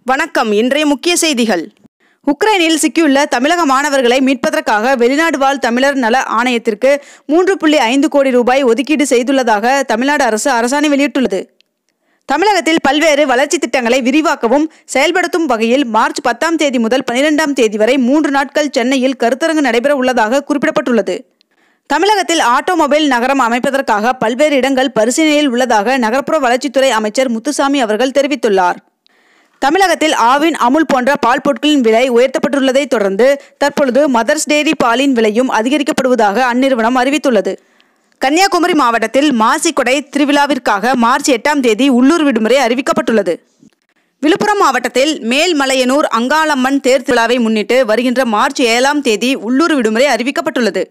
வணக்கம் இன்றைய முக்கிய செய்திகள் உக்ரைனில் சிக்கியுள்ள தமிழக மாணவர்களை மீட்பதற்காக வெளிநாடு வாழ் தமிழர் நல ஆணையத்திற்கு மூன்று புள்ளி ஐந்து கோடி ரூபாய் ஒதுக்கீடு செய்துள்ளதாக தமிழ்நாடு அரசு அரசாணை வெளியிட்டுள்ளது தமிழகத்தில் பல்வேறு வளர்ச்சி திட்டங்களை விரிவாக்கவும் செயல்படுத்தும் வகையில் மார்ச் பத்தாம் தேதி முதல் பனிரெண்டாம் தேதி வரை மூன்று நாட்கள் சென்னையில் கருத்தரங்கு நடைபெற உள்ளதாக குறிப்பிடப்பட்டுள்ளது தமிழகத்தில் ஆட்டோமொபைல் நகரம் அமைப்பதற்காக பல்வேறு இடங்கள் பரிசீலனையில் உள்ளதாக நகர்ப்புற வளர்ச்சித்துறை அமைச்சர் முத்துசாமி அவர்கள் தெரிவித்துள்ளார் தமிழகத்தில் ஆவின் அமுல் போன்ற பால் பொருட்களின் விலை உயர்த்தப்பட்டுள்ளதை தொடர்ந்து தற்பொழுது மதர்ஸ் டெய்ரி பாலின் விலையும் அதிகரிக்கப்படுவதாக அந்நிறுவனம் அறிவித்துள்ளது கன்னியாகுமரி மாவட்டத்தில் மாசிக்கொடை திருவிழாவிற்காக மார்ச் எட்டாம் தேதி உள்ளூர் விடுமுறை அறிவிக்கப்பட்டுள்ளது விழுப்புரம் மாவட்டத்தில் மேல்மலையனூர் அங்காளம்மன் தேர் திருவிழாவை முன்னிட்டு வருகின்ற மார்ச் ஏழாம் தேதி உள்ளூர் விடுமுறை அறிவிக்கப்பட்டுள்ளது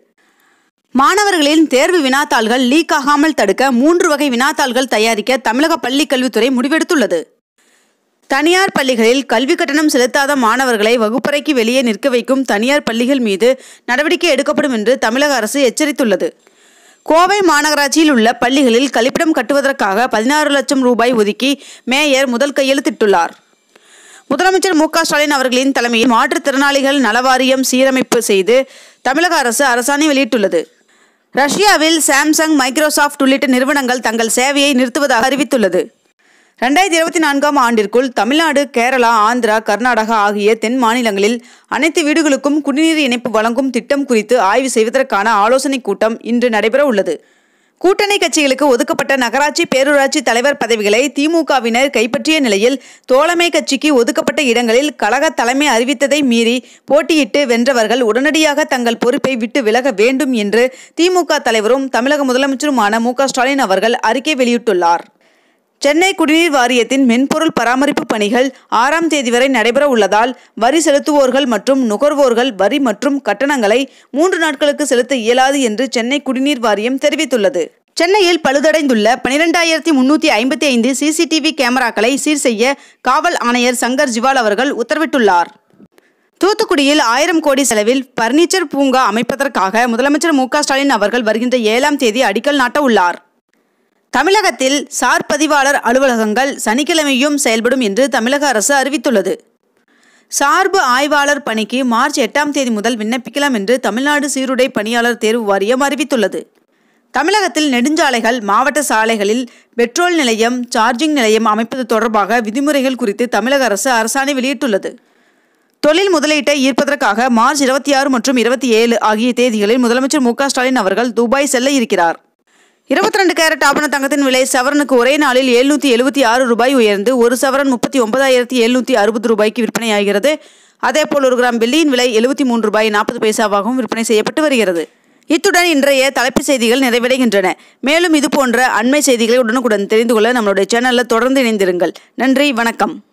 மாணவர்களின் தேர்வு வினாத்தாள்கள் லீக் ஆகாமல் தடுக்க மூன்று வகை வினாத்தாள்கள் தயாரிக்க தமிழக பள்ளிக் கல்வித்துறை முடிவெடுத்துள்ளது தனியார் பள்ளிகளில் கல்வி கட்டணம் செலுத்தாத மாணவர்களை வகுப்பறைக்கு வெளியே நிற்க வைக்கும் தனியார் பள்ளிகள் மீது நடவடிக்கை எடுக்கப்படும் என்று தமிழக அரசு எச்சரித்துள்ளது கோவை மாநகராட்சியில் உள்ள பள்ளிகளில் கழிப்பிடம் கட்டுவதற்காக பதினாறு லட்சம் ரூபாய் ஒதுக்கி மேயர் முதல் கையெழுத்திட்டுள்ளார் முதலமைச்சர் மு க ஸ்டாலின் அவர்களின் தலைமையில் மாற்றுத்திறனாளிகள் நலவாரியம் சீரமைப்பு செய்து தமிழக அரசு அரசாணை வெளியிட்டுள்ளது ரஷ்யாவில் சாம்சங் மைக்ரோசாஃப்ட் உள்ளிட்ட நிறுவனங்கள் தங்கள் சேவையை நிறுத்துவதாக அறிவித்துள்ளது ரெண்டாயிரத்தி இருபத்தி நான்காம் ஆண்டிற்குள் தமிழ்நாடு கேரளா ஆந்திரா கர்நாடகா ஆகிய தென் மாநிலங்களில் அனைத்து வீடுகளுக்கும் குடிநீர் இணைப்பு வழங்கும் திட்டம் குறித்து ஆய்வு செய்வதற்கான ஆலோசனைக் கூட்டம் இன்று நடைபெற உள்ளது கூட்டணி கட்சிகளுக்கு ஒதுக்கப்பட்ட நகராட்சி பேரூராட்சி தலைவர் பதவிகளை திமுகவினர் கைப்பற்றிய நிலையில் தோழமை கட்சிக்கு ஒதுக்கப்பட்ட இடங்களில் கழக தலைமை அறிவித்ததை மீறி போட்டியிட்டு வென்றவர்கள் உடனடியாக தங்கள் பொறுப்பை விட்டு விலக வேண்டும் என்று திமுக தலைவரும் தமிழக முதலமைச்சருமான மு க ஸ்டாலின் அவர்கள் அறிக்கை வெளியிட்டுள்ளார் சென்னை குடிநீர் வாரியத்தின் மென்பொருள் பராமரிப்பு பணிகள் ஆறாம் தேதி வரை நடைபெற உள்ளதால் வரி செலுத்துவோர்கள் மற்றும் நுகர்வோர்கள் வரி மற்றும் கட்டணங்களை மூன்று நாட்களுக்கு செலுத்த இயலாது என்று சென்னை குடிநீர் வாரியம் தெரிவித்துள்ளது சென்னையில் பழுதடைந்துள்ள பனிரெண்டாயிரத்தி முன்னூற்றி ஐம்பத்தி ஐந்து சிசிடிவி கேமராக்களை சீர் செய்ய காவல் ஆணையர் சங்கர் ஜிவால் அவர்கள் உத்தரவிட்டுள்ளார் தூத்துக்குடியில் ஆயிரம் கோடி செலவில் பர்னிச்சர் பூங்கா அமைப்பதற்காக முதலமைச்சர் மு க ஸ்டாலின் அவர்கள் வருகின்ற ஏழாம் தேதி அடிக்கல் நாட்ட உள்ளார் தமிழகத்தில் சார் பதிவாளர் அலுவலகங்கள் சனிக்கிழமையும் செயல்படும் என்று தமிழக அரசு அறிவித்துள்ளது சார்பு ஆய்வாளர் பணிக்கு மார்ச் எட்டாம் தேதி முதல் விண்ணப்பிக்கலாம் என்று தமிழ்நாடு சீருடை பணியாளர் தேர்வு வாரியம் அறிவித்துள்ளது தமிழகத்தில் நெடுஞ்சாலைகள் மாவட்ட சாலைகளில் பெட்ரோல் நிலையம் சார்ஜிங் நிலையம் அமைப்பது தொடர்பாக விதிமுறைகள் குறித்து தமிழக அரசு அரசாணை வெளியிட்டுள்ளது தொழில் முதலீட்டை ஈர்ப்பதற்காக மார்ச் இருபத்தி ஆறு மற்றும் இருபத்தி ஏழு ஆகிய தேதிகளில் முதலமைச்சர் மு க ஸ்டாலின் அவர்கள் துபாய் செல்ல இருக்கிறார் இருபத்தி ரெண்டு கேரட் ஆபண தங்கத்தின் விலை சவரனுக்கு ஒரே நாளில் எழுநூற்றி எழுபத்தி ஆறு ரூபாய் உயர்ந்து ஒரு சவரன் முப்பத்தி ஒன்பதாயிரத்தி எழுநூற்றி அறுபது ரூபாய்க்கு விற்பனையாகிறது அதேபோல் ஒரு கிராம் வெள்ளியின் விலை எழுபத்தி மூன்று ரூபாய் நாற்பது பைசாவாகவும் விற்பனை செய்யப்பட்டு வருகிறது இத்துடன் இன்றைய தலைப்புச் செய்திகள் நிறைவடைகின்றன மேலும் இது போன்ற அண்மை செய்திகளை உடனுக்குடன் தெரிந்து கொள்ள நம்மளுடைய சேனலில் தொடர்ந்து இணைந்திருங்கள் நன்றி வணக்கம்